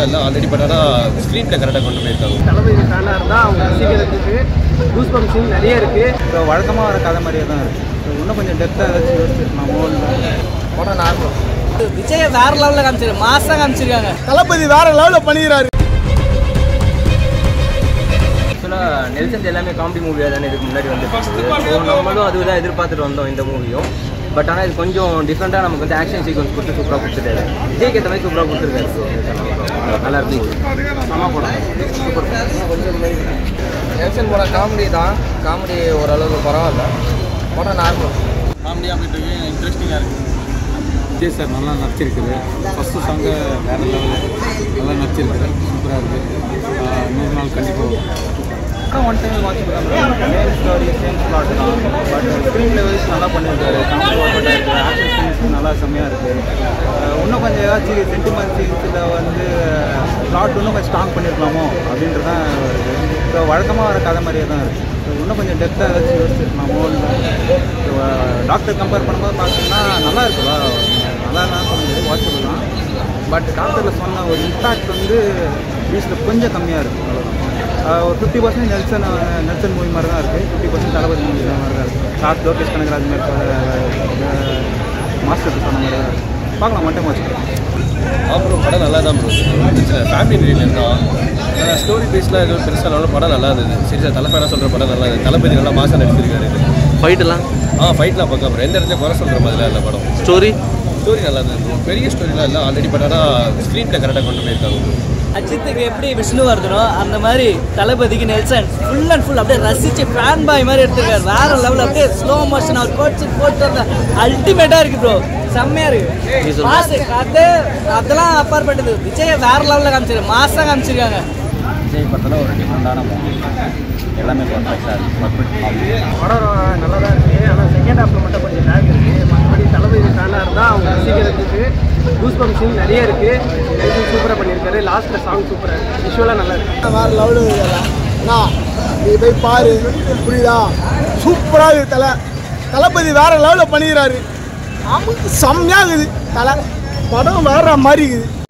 ஸ்டோரிலாம் இல்லை already but ஆனால் ஸ்க்ரீனில் கரெக்டாக கொண்டு போயிருக்காங்க தளபதி ஃபேனாக இருந்தால் அவங்க ரசிக்கிறதுக்கு கூஸ் பம்ப் சீன் நிறைய இருக்குது இப்போ வழக்கமாக வர கதை மாதிரியே தான் இருக்குது இன்னும் கொஞ்சம் டெப்த்தாக ஏதாச்சும் யோசிச்சிருக்கலாமோ இல்லை படம் நார்மல் விஜய வேற லெவலில் காமிச்சிருக்காங்க மாசா காமிச்சிருக்காங்க தளபதி வேற லெவலில் பண்ணிடுறாரு ஆக்சுவலாக நெல்சன்ஸ் எல்லாமே காமெடி மூவியாக தானே இதுக்கு முன்னாடி வந்து ஸோ நம்மளும் அதுதான் எதிர்பார்த்துட்டு வந்தோம் இந்த மூவியும் பட் ஆனால் இது கொஞ்சம் டிஃப்ரெண்ட்டாக நமக்கு வந்து ஆக்ஷன் சீக்வன்ஸ் கொடுத்து சூப்பராக கொடுத்துட்டாரு விஜய்க்கு ஏற்ற மாதிரி சூப்பராக கொடுத்துருக்காரு ஸோ நல்லா இருந்துச்சு சம படம் சூப்பர் ஆக்ஷன் படம் காமெடி தான் காமெடி ஓரளவுக்கு பரவாயில்ல படம் நார்மல் காமெடியாக போயிட்டு இருக்கு இன்ட்ரெஸ்டிங்காக இருக்குது விஜய் சார் நல்லா நடிச்சிருக்குது ஃபஸ்ட்டு சாங்கு வேறு லெவலில் நல்லா நடிச்சிருக்குது சூப்பராக இருக்குது நூறு நாள் கண்டிப்பாக ஒன் டைம் வாட்ச் பண்ணலாம் சேம் ஸ்டோரி சேம் ஸ்லாட் தான் பட் ஸ்க்ரீன் லெவல்ஸ் நல்லா பண்ணியிருக்காரு காமெடி ஒர்க் அவுட் இருக்குது ஆக்ஷன் சீன்ஸ் நல்லா செம்மையாக இருக்குது இன்னும் கொஞ்சம் ஏதாச்சும் சென்டிமெண்ட் சீன்ஸில் வந்து ஸ்லாட் இன்னும் கொஞ்சம் ஸ்ட்ராங் பண்ணியிருக்கலாமோ அப்படின்றது தான் இருக்குது ஸோ வழக்கமாக வர கதை மாதிரியே தான் இருக்குது இன்னும் கொஞ்சம் டெப்த்தாக ஏதாச்சும் யோசிச்சிருக்கலாமோ இல்லை டாக்டர் கம்பேர் பண்ணும்போது பார்த்தீங்கன்னா நல்லா இருக்குதா நல்லா தான் சொல்லுது வாட்சபிள் தான் பட் டாக்டரில் சொன்ன ஒரு இம்பாக்ட் வந்து பீச்சில் கொஞ்சம் கம்மியாக இருக்குது அவ்வளோதான் ஆஹ் ஒரு fifty percent Nelson Nelson movie மாதிரி தான் இருக்குது ஃபிஃப்டி பர்சன்ட் தளபதி மூவி மாதிரி தான் இருக்குது லாஸ்ட் லோகேஷ் கனகராஜ் மாதிரி மாஸ்டர் சொன்ன மாதிரி தான் இருக்குது பார்க்கலாம் மட்டும் வச்சுக்கலாம் அப்புறம் படம் நல்லா தான் ப்ரோ ஃபேமிலி ரிலேட்டட் தான் ஆனால் ஸ்டோரி பேஸ்லாம் எதுவும் பெருசாக நல்லா படம் நல்லா இருந்தது சரி தலை ஃபேனாக சொல்கிற படம் நல்லா இருந்தது தளபதி நல்லா மாதம் நடிச்சிருக்காரு இது ஃபைட்டெல்லாம் ஆ ஃபைட்லாம் பார்க்க அப்புறம் எந்த இடத்துல குறை சொல்கிற மாதிரிலாம் இல்லை படம் ஸ்டோரி ஸ்டோரி நல்லா இருந்தது bro. பெரிய ஸ்டோரிலாம் இல்லை ஆல்ரெடி பட் ஆனால் ஸ்க்ரீனில் கரெக்டாக கொண்டு போயிருக்காங்க bro. அஜித்துக்கு எப்படி விஷ்ணுவர்தனோ அந்த மாதிரி தளபதிக்கு நெல்சன் ஃபுல் அண்ட் ஃபுல் அப்படியே ரசிச்சு ஃபேன் பாய் மாதிரி எடுத்துருக்காரு வேற லெவல் அப்படியே ஸ்லோ மோஷன் அவர் கோச்சு போட்டு வந்த அல்டிமேட்டா இருக்கு ப்ரோ செம்மையா இருக்கு மாசு கதை அதெல்லாம் அப்பாற்பட்டது விஜய வேற லெவலில் காமிச்சிருக்காங்க மாசா காமிச்சிருக்காங்க விஜய் படத்தில் ஒரு டிஃப்ரெண்டான மூவி எல்லாமே பர்ஃபெக்டாக இருக்குது படம் நல்லா தான் இருக்குது ஆனால் செகண்ட் ஹாஃபில் மட்டும் கொஞ்சம் லேக் இருக்குது மற்றபடி தளபதி ஃபேனாக இருந்தால் அவங்க ரசிக்கிறதுக்கு கூஸ் பம்ப் சீன் நிறைய இருக்குது லைட்டிங் சூப்பராக பண்ணியிருக்காரு லாஸ்ட்டில் சாங் சூப்பராக இருக்குது விஷுவலாக நல்லா இருக்குது வேறு லெவலு அண்ணா நீ போய் பாரு புரியுதா சூப்பராக இருக்குது தலை தளபதி வேறு லெவலில் பண்ணிக்கிறாரு ஆமாம் செம்மையாக இருக்குது தலை படம் வேற மாதிரி இருக்குது